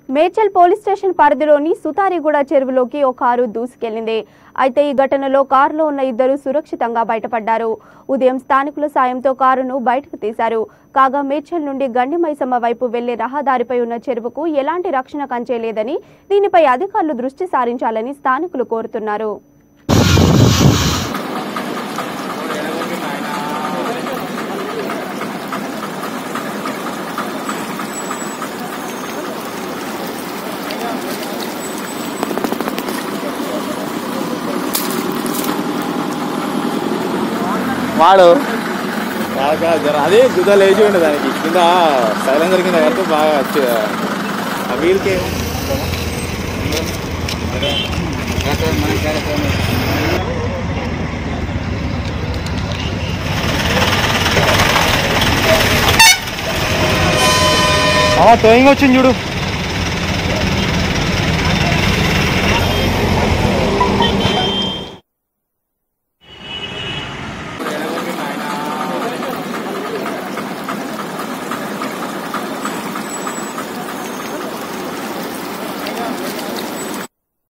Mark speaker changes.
Speaker 1: Medchal police station పరిధిలోని సుతారిగూడ చెరువులోకి ఓ car దూసుకెళ్లింది అయితే ఈ ఘటనలో కారులో ఉన్న ఇద్దరు సురక్షితంగా బయటపడ్డారు ఉదయం స్థానికుల సాయంతో కారును బయటకు తీశారు కాగా మేడ్చల్ నుండి గండిమైసమ్మ వైపు వెళ్లే రహదారిపై ఉన్న చెరువుకు ఎలాంటి రక్షణ కంచే లేదని దీనిపై అధికారులు దృష్టి సారించాలని స్థానికులు కోరుతున్నారు
Speaker 2: వాడు కాదు కాదు జర అదే గుద్ద లేచి ఉండే దానికి కింద సైలెంసర్ కింద పడితే బాగా వచ్చి ఆ వీల్కి
Speaker 3: టోయింగ్ వచ్చింది చూడు